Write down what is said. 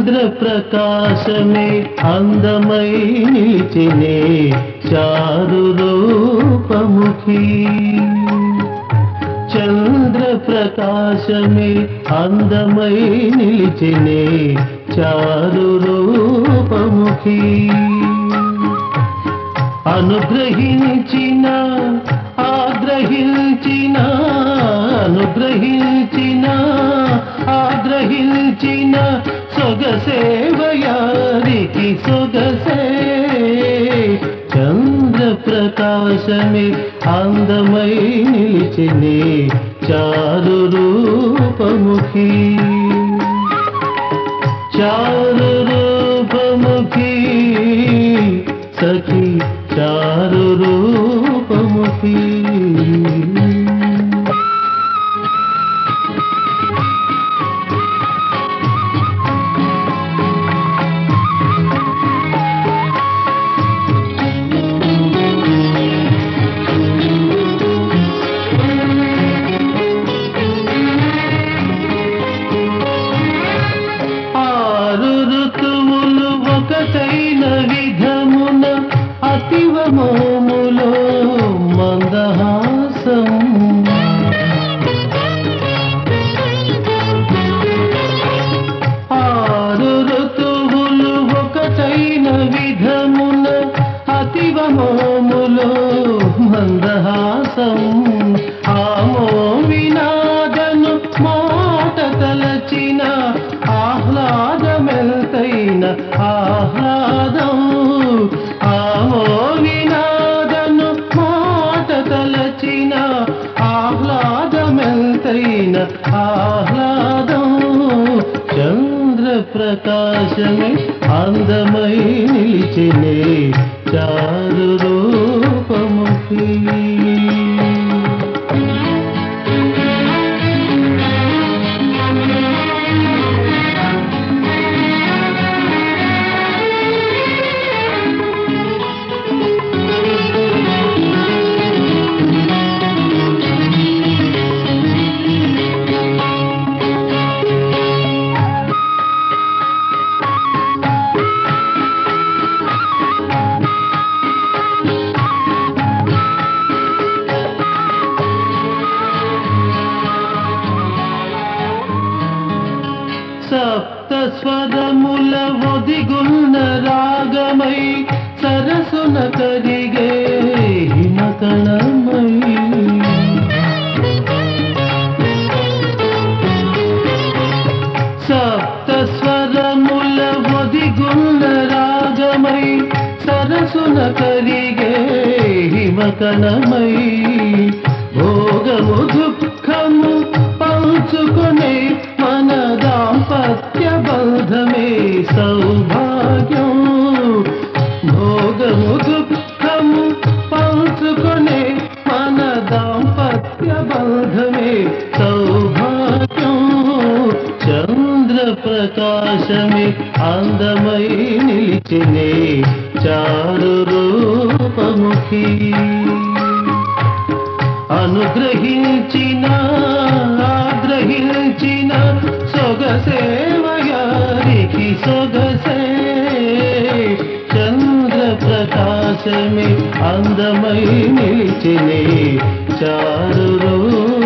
చంద్ర ప్రకాశమే అందమై నిలిచినే చారు రూపముఖి చంద్ర ప్రకాశమే అందమై నిలిచినే చారు రూపముఖి అనుగ్రహించిన ఆగ్రహించిన అనుగ్రహించిన ఆగ్రహించిన సొగసేవయారికి సొగసే చంద్ర ప్రకాశమే అందమై నిలిచినే చారు రూపముఖి చారు రూపముఖి సఖి చారు రూపముఖి ఆరు ఋతువులు ఒకటైన విధమున అతివ మోములో మందహాసం ఆరు ఋతువులు ఒకటైన విధమున అతివ మోములో మందహాసం ఆమో వినాదను మాట తలచిన ఆహ్లాదమెల్తైన ఆహ్లాదం ఆమో వినాదను మాట తలచిన ఆహ్లాదమెల్తైన ఆహ్లాదం చంద్ర ప్రకాశమే అందమై నిలిచినే చారు రూపముఖి సప్త స్వరముల ఒదిగున్న రాగమై సరసున కరిగే హిమకణమై సప్త స్వరముల ఒదిగున్న రాగమై సరసున కరిగే హిమకణమై భోగము దుఃఖము పంచుకునే మన దాంపత్య బంధమే సౌభాగ్యం భోగము దుఃఖము పంచుకునే మన దాంపత్య బంధమే సౌభాగ్యం చంద్ర ప్రకాశమే అందమై నిలిచినే చారు రూపముఖి అనుగ్రహించిన ఆగ్రహించిన సొగసేవయారికి సొగసే చంద్ర ప్రకాశమే అందమై నిలిచినే చారు రూపముఖి